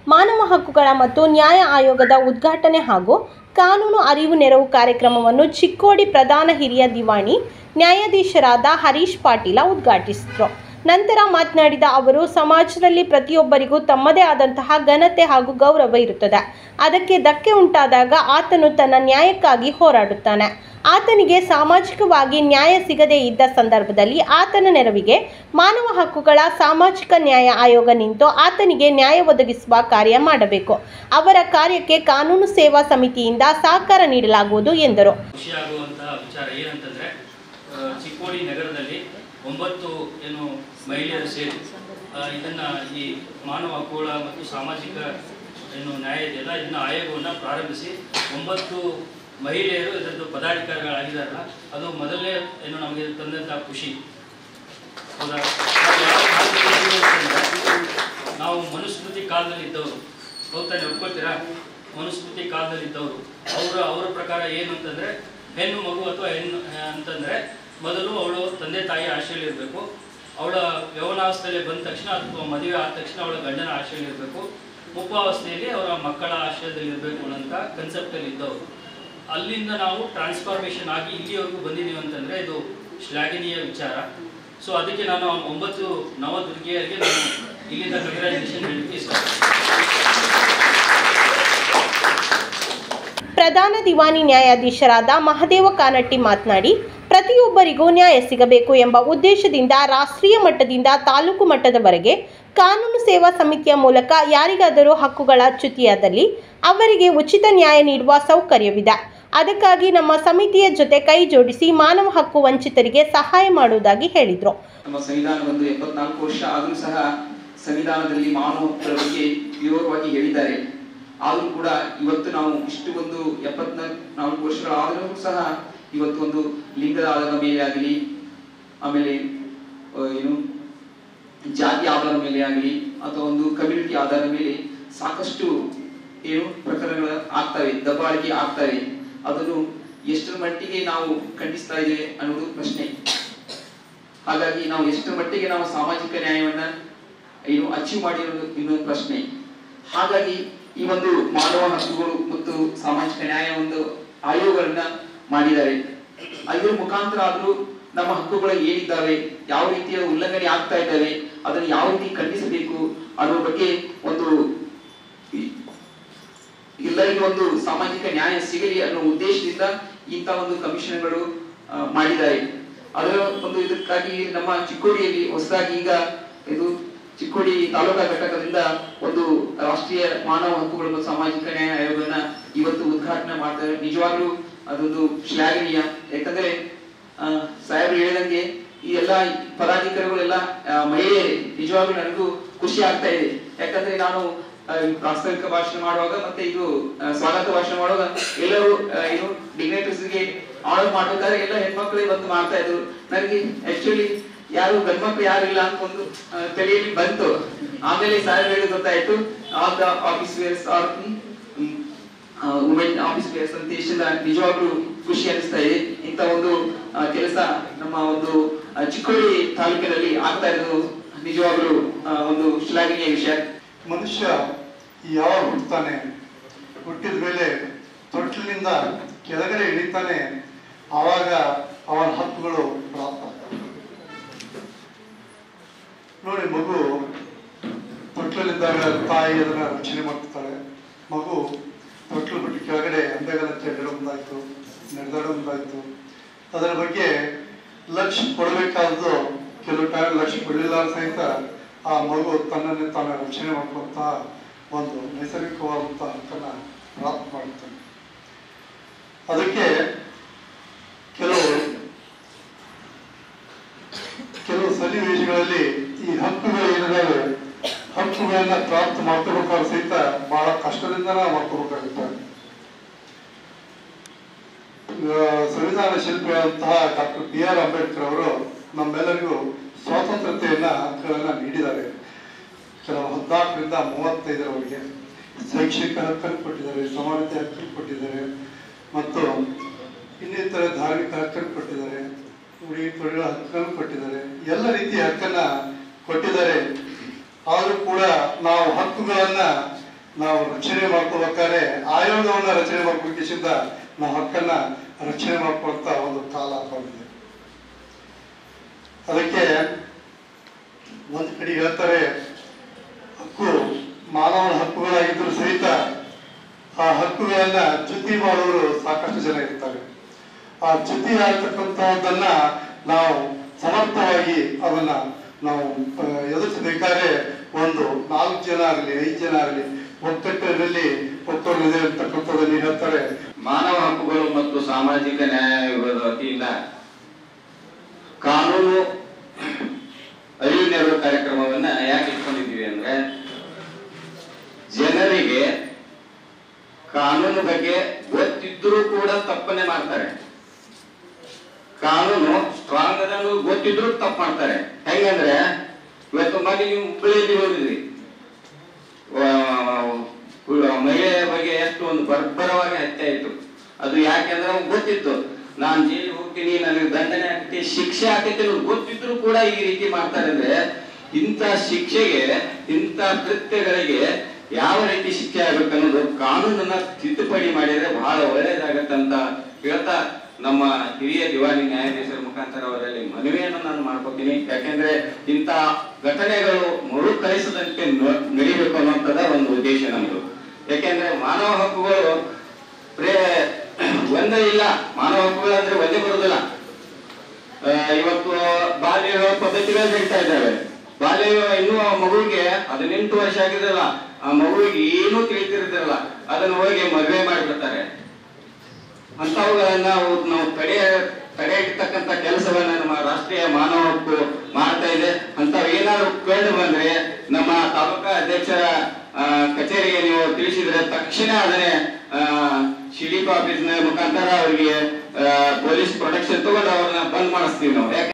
ಮಾನವ ಹಕ್ಕುಗಳ ಮತ್ತು ನ್ಯಾಯ ಆಯೋಗದ ಉದ್ಘಾಟನೆ ಹಾಗೂ ಕಾನೂನು ಅರಿವು ನೆರವು ಕಾರ್ಯಕ್ರಮವನ್ನು ಚಿಕ್ಕೋಡಿ ಪ್ರಧಾನ ಹಿರಿಯ ದಿವಾಣಿ ನ್ಯಾಯಾಧೀಶರಾದ ಹರೀಶ್ ಪಾಟೀಲ ಉದ್ಘಾಟಿಸಿದರು ನಂತರ ಮಾತನಾಡಿದ ಅವರು ಸಮಾಜದಲ್ಲಿ ಪ್ರತಿಯೊಬ್ಬರಿಗೂ ತಮ್ಮದೇ ಆದಂತಹ ಘನತೆ ಹಾಗೂ ಗೌರವ ಇರುತ್ತದೆ ಅದಕ್ಕೆ ಧಕ್ಕೆ ಉಂಟಾದಾಗ ಆತನು ತನ್ನ ನ್ಯಾಯಕ್ಕಾಗಿ ಹೋರಾಡುತ್ತಾನೆ ಆತನಿಗೆ ಸಾಮಾಜಿಕವಾಗಿ ನ್ಯಾಯ ಸಿಗದೇ ಇದ್ದ ಸಂದರ್ಭದಲ್ಲಿ ಆತನ ನೆರವಿಗೆ ಮಾನವ ಹಕ್ಕುಗಳ ಸಾಮಾಜಿಕ ನ್ಯಾಯ ಆಯೋಗ ನಿಂತು ಆತನಿಗೆ ನ್ಯಾಯ ಒದಗಿಸುವ ಕಾರ್ಯ ಮಾಡಬೇಕು ಅವರ ಕಾರ್ಯಕ್ಕೆ ಕಾನೂನು ಸೇವಾ ಸಮಿತಿಯಿಂದ ಸಹಕಾರ ನೀಡಲಾಗುವುದು ಎಂದರು ಖುಷಿಯಾಗುವಂತಹ ವಿಚಾರ ಏನಂತಂದ್ರೆ ಆ, ಚಿಕ್ಕೋಡಿ ನಗರದಲ್ಲಿ ಒಂಬತ್ತು ಏನು ಮಹಿಳೆಯರು ಸೇರಿ ಆ, ಇದನ್ನ ಈ ಮಾನವ ಹಕ್ಕುಗಳ ಮತ್ತು ಸಾಮಾಜಿಕ ಏನು ನ್ಯಾಯ ಇದೆಯಲ್ಲ ಇದನ್ನ ಆಯೋಗವನ್ನು ಪ್ರಾರಂಭಿಸಿ ಒಂಬತ್ತು ಮಹಿಳೆಯರು ಇದರದ್ದು ಪದಾಧಿಕಾರಿಗಳಾಗಿದ್ದಾರಲ್ಲ ಅದು ಮೊದಲನೇ ಏನು ನಮಗೆ ತಂದಂತಹ ಖುಷಿ ಹೌದಾ ನಾವು ಯಾವ ಕಾಲದಲ್ಲಿ ಇದ್ದೀವಿ ಅಂತಂದ್ರೆ, ನಾವು ಮನುಸ್ಮೃತಿ ಕಾಲದಲ್ಲಿ ಇದ್ದವರು ಹೋಗ್ತಾನೆ ಒಪ್ಕೊಳ್ತೀರಾ ಮನುಸ್ಮೃತಿ ಕಾಲದಲ್ಲಿ ಇದ್ದವರು ಅವರ ಅವರ ಪ್ರಕಾರ ಏನು ಅಂತಂದ್ರೆ ಹೆಣ್ಣು ಮಗು ಅಥವಾ ಹೆಣ್ಣು ಅಂತಂದ್ರೆ ಮೊದಲು ಅವಳು ತಂದೆ ತಾಯಿ ಆಶ್ರಯಲ್ಲಿ ಇರಬೇಕು ಅವಳ ಯೌವನಾವಸ್ಥೆಯಲ್ಲಿ ಬಂದ ತಕ್ಷಣ ಅಥವಾ ಮದುವೆ ಆದ ತಕ್ಷಣ ಅವಳ ಗಂಡನ ಆಶ್ರಯಲ್ಲಿ ಇರಬೇಕು ಮುಪ್ಪಾವಸ್ಥೆಯಲ್ಲಿ ಅವರ ಮಕ್ಕಳ ಆಶ್ರಯದಲ್ಲಿ ಇರಬೇಕು ಅನ್ನೋಂಥ ಕನ್ಸೆಪ್ಟಲ್ಲಿ ಇದ್ದವರು ಅಲ್ಲಿಂದ ನಾವು ಟ್ರಾನ್ಸ್ಫಾರ್ಮೇಷನ್ ಆಗಿ ಇಲ್ಲಿವರೆಗೂ ಬಂದಿದ್ದೀವಿ ಅಂತಂದ್ರೆ ಇದು ಶ್ಲಾಘನೀಯ ವಿಚಾರ ಸೊ ಅದಕ್ಕೆ ನಾನು ಆ ಒಂಬತ್ತು ನವದುರ್ಗಿಯರಿಗೆ ನಾನು ಇಲ್ಲಿಂದ ಕಂಗ್ರ್ಯಾಚುಲೇಷನ್ ಹೇಳಲಿಕ್ಕೆ ಇಷ್ಟ ಪ್ರಧಾನ ದಿವಾನಿ ನ್ಯಾಯಾಧೀಶರಾದ ಮಹದೇವ ಕಾನಟ್ಟಿ ಮಾತನಾಡಿ ಪ್ರತಿಯೊಬ್ಬರಿಗೂ ನ್ಯಾಯ ಸಿಗಬೇಕು ಎಂಬ ಉದ್ದೇಶದಿಂದ ರಾಷ್ಟ್ರೀಯ ಮಟ್ಟದಿಂದ ತಾಲೂಕು ಮಟ್ಟದವರೆಗೆ ಕಾನೂನು ಸೇವಾ ಸಮಿತಿಯ ಮೂಲಕ ಯಾರಿಗಾದರೂ ಹಕ್ಕುಗಳ ಚ್ಯುತಿಯಾದಲ್ಲಿ ಅವರಿಗೆ ಉಚಿತ ನ್ಯಾಯ ನೀಡುವ ಸೌಕರ್ಯವಿದೆ ಅದಕ್ಕಾಗಿ ನಮ್ಮ ಸಮಿತಿಯ ಜೊತೆ ಕೈ ಜೋಡಿಸಿ ಮಾನವ ಹಕ್ಕು ವಂಚಿತರಿಗೆ ಸಹಾಯ ಮಾಡುವುದಾಗಿ ಹೇಳಿದರು ನಮ್ಮ ಸಂವಿಧಾನ ಬಂದು ಎಪ್ಪತ್ನಾಲ್ಕು ವರ್ಷ ಆದರೂ ಸಹ ಸಂವಿಧಾನದಲ್ಲಿ ಮಾನವ ಹಕ್ಕುಗಳ ಬಗ್ಗೆ ವಿವರವಾಗಿ ಹೇಳಿದ್ದಾರೆ ಆದರೂ ಕೂಡ ಇವತ್ತು ನಾವು ಇಷ್ಟು ಒಂದು ಎಪ್ಪತ್ನಾಲ್ಕು ನಾಲ್ಕು ವರ್ಷಗಳಾದರೂ ಸಹ ಇವತ್ತು ಒಂದು ಲಿಂಗದ ಆಧಾರದ ಮೇಲೆ ಆಗಲಿ ಆಮೇಲೆ ಆ, ಏನು ಜಾತಿ ಆಧಾರದ ಮೇಲೆ ಆಗಲಿ ಅಥವಾ ಒಂದು ಕಮ್ಯುನಿಟಿ ಆಧಾರದ ಮೇಲೆ ಸಾಕಷ್ಟು ಏನು ಪ್ರಕರಣಗಳು ಆಗ್ತವೆ ದಬ್ಬಾಳಿಕೆ ಆಗ್ತವೆ ಅದನ್ನು ಎಷ್ಟರ ಮಟ್ಟಿಗೆ ನಾವು ಖಂಡಿಸ್ತಾ ಇದ್ದೇವೆ ಅನ್ನೋದು ಪ್ರಶ್ನೆ ಹಾಗಾಗಿ ನಾವು ಎಷ್ಟರ ಮಟ್ಟಿಗೆ ನಾವು ಸಾಮಾಜಿಕ ನ್ಯಾಯವನ್ನ ಏನು ಅಚೀವ್ ಮಾಡಿರೋದು ಇನ್ನೊಂದು ಪ್ರಶ್ನೆ ಹಾಗಾಗಿ ಈ ಒಂದು ಮಾನವ ಹಕ್ಕುಗಳು ಮತ್ತು ಸಾಮಾಜಿಕ ನ್ಯಾಯ ಒಂದು ಆಯೋಗಗಳನ್ನ ಮಾಡಿದ್ದಾರೆ ಅದರ ಮುಖಾಂತರ ಆದ್ರೂ ನಮ್ಮ ಹಕ್ಕುಗಳು ಏನಿದ್ದಾವೆ ಯಾವ ರೀತಿಯ ಉಲ್ಲಂಘನೆ ಆಗ್ತಾ ಇದ್ದಾವೆ ಅದನ್ನು ಯಾವ ರೀತಿ ಖಂಡಿಸಬೇಕು ಅನ್ನೋ ಬಗ್ಗೆ ಒಂದು ಈ- ಎಲ್ಲರಿಗೂ ಒಂದು ಸಾಮಾಜಿಕ ನ್ಯಾಯ ಸಿಗಲಿ ಅನ್ನೋ ಉದ್ದೇಶದಿಂದ ಇಂಥ ಒಂದು ಕಮಿಷನ್ಗಳು ಆ, ಮಾಡಿದ್ದಾರೆ ಅದರ ಒಂದು ಇದಕ್ಕಾಗಿ ನಮ್ಮ ಚಿಕ್ಕೋಡಿಯಲ್ಲಿ ಹೊಸದಾಗಿ ಈಗ ಇದು ಚಿಕ್ಕೋಡಿ ತಾಲೂಕಾ ಘಟಕದಿಂದ ಒಂದು ರಾಷ್ಟ್ರೀಯ ಮಾನವ ಹಕ್ಕುಗಳು ಮತ್ತು ಸಾಮಾಜಿಕ ನ್ಯಾಯ ಆಯೋಗನ ಇವತ್ತು ಉದ್ಘಾಟನೆ ಮಾಡ್ತಾರೆ ನಿಜವಾಗ್ಲೂ ಅದೊಂದು ಶ್ಲಾಘನೀಯ ಯಾಕಂದ್ರೆ ಆ, ಸಾಹೇಬ್ರು ಹೇಳಿದಂಗೆ ಈ ಎಲ್ಲ ಪದಾಧಿಕಾರಿಗಳೆಲ್ಲ ಆ, ಮಹಿಳೆ ನಿಜವಾಗ್ಲೂ ನನಗೂ ಖುಷಿ ಆಗ್ತಾ ಇದೆ ಯಾಕಂದ್ರೆ ನಾನು ಆ, ಈ ಪ್ರಾಸ್ತಾವಿಕ ಭಾಷಣ ಮಾಡುವಾಗ ಮತ್ತೆ ಇದು ಆ, ಸ್ವಾಗತ ಭಾಷಣ ಮಾಡುವಾಗ ಎಲ್ಲರೂ ಆ, ಏನು dignitaries ಗೆ ಆರ್ಡರ್ ಮಾಡ್ಬೇಕಾದ್ರೆ ಎಲ್ಲ ಹೆಣ್ಮಕ್ಳೇ ಬಂದು ಮಾಡ್ತಾ ಇದ್ರು ನನಗೆ ಆಕ್ಚುಲಿ ಯಾರು ಗಂಡ್ಮಕ್ಳು ಯಾರು ಇಲ್ಲ ಅಂತ ಒಂದು ಆ, ತಲೆಯಲ್ಲಿ ಬಂತು ಆಮೇಲೆ ಸಾಹೇಬ್ ಹೇಳಿ ಗೊತ್ತಾಯ್ತು all the office bearers are women office bearers ಅಂತ ದೇಶದ ನಿಜವಾಗ್ಲೂ ಖುಷಿ ಅನಿಸ್ತಾ ಇದೆ ಇಂಥ ಒಂದು ಆ, ಕೆಲಸ ನಮ್ಮ ಒಂದು ಆ, ಚಿಕ್ಕೋಡಿ ತಾಲೂಕಿನಲ್ಲಿ ಆಗ್ತಾ ಇರೋದು ನಿಜವಾಗ್ಲೂ ಆ, ಒಂದು ಶ್ಲಾಘನೀಯ ವಿಷಯ ಮನುಷ್ಯ ಯಾವಾಗ ಹುಟ್ಟುತ್ತಾನೆ ಹುಟ್ಟಿದ ಮೇಲೆ ತೊಟ್ಟಿಲಿನಿಂದ ಕೆಳಗಡೆ ಇಳಿತಾನೆ ಆವಾಗ ಅವನ ಹಕ್ಕುಗಳು ಪ್ರಾಪ್ತ ಆಗ್ತವೆ. ನೋಡಿ ಮಗು ತೊಟ್ಲಲ್ಲಿದ್ದಾಗ ತಾಯಿ ಅದನ್ನ ರಕ್ಷಣೆ ಮಾಡ್ತಾಳೆ ಮಗು ತೊಟ್ಲು ಬಿಟ್ಟು ಕೆಳಗಡೆ ಅಂಬೆಗಾಲ ಚೆಲ್ಲಡ ಮುಂದಾಯ್ತು ನಡೆದಾಡೋ ಮುಂದಾಯ್ತು ಅದರ ಬಗ್ಗೆ ಲಕ್ಷ್ಯ ಕೊಡಬೇಕಾದ್ದು ಕೆಲವು ಟೈಮ್ ಲಕ್ಷ್ಯ ಕೊಡಲಿಲ್ಲ ಸಹಿತ ಆ ಮಗು ತನ್ನನ್ನೇ ತಾನು ರಕ್ಷಣೆ ಮಾಡ್ಕೊಂತ ಒಂದು ನೈಸರ್ಗಿಕವಾದಂಥ ಹಕ್ಕನ್ನ ಪ್ರಾಪ್ತ ಮಾಡುತ್ತಾನೆ ಅದಕ್ಕೆ ಕೆಲವು ಕೆಲವು ಸನ್ನಿವೇಶಗಳಲ್ಲಿ ಈ ಹಕ್ಕುಗಳು ಏನಿದಾವೆ ಹಕ್ಕುಗಳನ್ನ ಪ್ರಾಪ್ತ ಮಾಡ್ಕೋಬೇಕಾದ್ರೆ ಸಹಿತ ಬಹಳ ಕಷ್ಟದಿಂದ ನಾವು ಮಾಡ್ಕೋಬೇಕಾಗುತ್ತೆ ಆ, ಸಂವಿಧಾನ ಶಿಲ್ಪಿಯಾದಂತಹ ಡಾಕ್ಟರ್ ಬಿ ಆರ್ ಅಂಬೇಡ್ಕರ್ ಅವರು ನಮ್ಮೆಲ್ಲರಿಗೂ ಸ್ವಾತಂತ್ರ್ಯತೆಯನ್ನ ಹಕ್ಕುಗಳನ್ನ ನೀಡಿದ್ದಾರೆ ಕೆಲವು ಹದಿನಾಲ್ಕರಿಂದ ಮೂವತ್ತೈದರವರೆಗೆ ಶೈಕ್ಷಣಿಕ ಹಕ್ಕನ್ನು ಕೊಟ್ಟಿದ್ದಾರೆ ಸಮಾನತೆ ಹಕ್ಕನ್ನು ಕೊಟ್ಟಿದ್ದಾರೆ ಮತ್ತು ಇನ್ನಿತರ ಧಾರ್ಮಿಕ ಹಕ್ಕನ್ನು ಕೊಟ್ಟಿದ್ದಾರೆ ಉಡುಗೆ ತೊಡುಗಳ ಹಕ್ಕನ್ನು ಕೊಟ್ಟಿದ್ದಾರೆ ಎಲ್ಲ ರೀತಿಯ ಹಕ್ಕನ್ನ ಕೊಟ್ಟಿದ್ದಾರೆ ಆದರೂ ಕೂಡ ನಾವು ಹಕ್ಕುಗಳನ್ನ ನಾವು ರಕ್ಷಣೆ ಮಾಡ್ಕೋಬೇಕಾದ್ರೆ ಆಯೋಗವನ್ನ ರಚನೆ ಮಾಡ್ಬೇಕಿಂದ ನಾವು ಹಕ್ಕನ್ನ ರಕ್ಷಣೆ ಮಾಡ್ಕೊಳ್ತಾ ಒಂದು ಕಾಲ ಬಂದಿದೆ ಅದಕ್ಕೆ ಒಂದು ಕಡೆ ಹೇಳ್ತಾರೆ ಹಕ್ಕು ಮಾನವನ ಹಕ್ಕುಗಳಾಗಿದ್ದರೂ ಸಹಿತ ಆ ಹಕ್ಕುಗಳನ್ನ ಚ್ಯುತಿ ಮಾಡುವವರು ಸಾಕಷ್ಟು ಜನ ಇರ್ತಾರೆ ಆ ಚ್ಯುತಿ ಆಗ್ತಕ್ಕಂತಹದ್ದನ್ನ ನಾವು ಸಮರ್ಥವಾಗಿ ಅದನ್ನ ನಾವು ಆ, ಎದುರಿಸಬೇಕಾದ್ರೆ ಒಂದು ನಾಲ್ಕು ಜನ ಆಗಲಿ ಐದು ಜನ ಆಗಲಿ ಒಕ್ಕಟ್ಟಿನಲ್ಲಿ ಒಕ್ಕೂರಿದೆ ಅಂತಕ್ಕಂಥದ್ದಲ್ಲಿ ಹೇಳ್ತಾರೆ ಮಾನವ ಹಕ್ಕುಗಳು ಮತ್ತು ಸಾಮಾಜಿಕ ನ್ಯಾಯ ಆಯೋಗದ ವತಿಯಿಂದ ಕಾನೂನು ಅರಿವು ನೆರವು ಕಾರ್ಯಕ್ರಮವನ್ನ ಯಾಕೆ ಇಟ್ಕೊಂಡಿದ್ದೀವಿ ಅಂದ್ರೆ ಜನರಿಗೆ ಕಾನೂನು ಬಗ್ಗೆ ಗೊತ್ತಿದ್ರೂ ಕೂಡ ತಪ್ಪನೆ ಮಾಡ್ತಾರೆ ಕಾನೂನು ಸ್ಟ್ರಾಂಗ್ ಅದನ್ನು ಗೊತ್ತಿದ್ರು ತಪ್ಪು ಮಾಡ್ತಾರೆ ಹೆಂಗಂದ್ರೆ ಇವತ್ತು ಮಾಡಿ ನೀವು ಹುಬ್ಬಳ್ಳಿಯಲ್ಲಿ ಹೋಗಿದ್ರಿ ವ- ಮಹಿಳೆಯ ಬಗ್ಗೆ ಎಷ್ಟು ಒಂದು ಬರ್ಬರವಾಗಿ ಹತ್ಯೆ ಆಯ್ತು ಅದು ಯಾಕೆಂದ್ರೆ ಅವ್ನಿಗೆ ಗೊತ್ತಿತ್ತು ನಾನ್ ಜೈಲಿಗೆ ಹೋಗ್ತೀನಿ ನನಗೆ ದಂಡನೆ ಆಗ್ತೈತಿ ಶಿಕ್ಷೆ ಆಗ್ತೈತಿ ಅನ್ನೋದು ಗೊತ್ತಿದ್ರು ಕೂಡ ಈ ರೀತಿ ಮಾಡ್ತಾರೆ ಅಂದ್ರೆ ಇಂಥ ಶಿಕ್ಷೆಗೆ ಇಂಥ ಕೃತ್ಯಗಳಿಗೆ ಯಾವ ರೀತಿ ಶಿಕ್ಷೆ ಆಗ್ಬೇಕು ಅನ್ನೋದು ಕಾನೂನನ್ನ ತಿದ್ದುಪಡಿ ಮಾಡಿದ್ರೆ ಬಹಳ ಒಳ್ಳೇದಾಗತ್ತಂತ ಹೇಳ್ತಾ ನಮ್ಮ ಹಿರಿಯ ದಿವಾನಿ ನ್ಯಾಯಾಧೀಶರ ಮುಖಾಂತರ ಅವರಲ್ಲಿ ಮನವಿಯನ್ನು ನಾನು ಮಾಡ್ಕೊತೀನಿ ಯಾಕೆಂದ್ರೆ ಇಂಥ ಘಟನೆಗಳು ಮರುಕಳಿಸದಂತೆ ನ- ನಡಿಬೇಕು ಅನ್ನುವಂಥದ್ದ ಒಂದು ಉದ್ದೇಶ ನಮ್ದು ಯಾಕೆಂದ್ರೆ ಮಾನವ ಹಕ್ಕುಗಳು ಪ್ರೇ ಒಂದೇ ಇಲ್ಲ ಮಾನವ ಹಕ್ಕುಗಳು ಅಂದ್ರೆ ಒಂದೇ ಬರುದಿಲ್ಲ ಆ, ಇವತ್ತು ಬಾಲ್ಯ ವಿವಾಹ ಪದ್ಧತಿಗಳು ನಡೀತಾ ಇದ್ದಾವೆ ಬಾಲ್ಯ ವಿವಾಹ ಇನ್ನೂ ಆ ಮಗುವಿಗೆ ಹದಿನೆಂಟು ವರ್ಷ ಆಗಿರಲ್ಲ ಆ ಮಗುವಿಗೆ ಏನೂ ತಿಳಿತಿರ್ತಿರಲ್ಲ ಅದನ್ನ ಹೋಗಿ ಮದುವೆ ಮಾಡಿಬಿಡ್ತಾರೆ ಅಂತವುಗಳನ್ನ ನಾವು ನಾವು ತಡೆ ತಡೆ ಇಡ್ತಕ್ಕಂತ ಕೆಲಸವನ್ನ ನಮ್ಮ ರಾಷ್ಟ್ರೀಯ ಮಾನವ ಹಕ್ಕು ಮಾಡ್ತಾ ಇದೆ ಅಂತವ್ ಏನಾದ್ರು ಕಂಡು ಬಂದ್ರೆ ನಮ್ಮ ತಾಲೂಕಾ ಅಧ್ಯಕ್ಷರ ಆ, ಕಚೇರಿಗೆ ನೀವು ತಿಳಿಸಿದ್ರೆ ತಕ್ಷಣ ಅದನ್ನೇ ಶಿಲಿಪ್ ಆಫೀಸ್ ಮುಖಾಂತರ ಅವರಿಗೆ ಪೊಲೀಸ್ ಪ್ರೊಟೆಕ್ಷನ್ ತಗೊಂಡು ಅವ್ರನ್ನ ಬಂದ್ ಮಾಡಿಸ್ತೀವಿ ನಾವು ಯಾಕೆ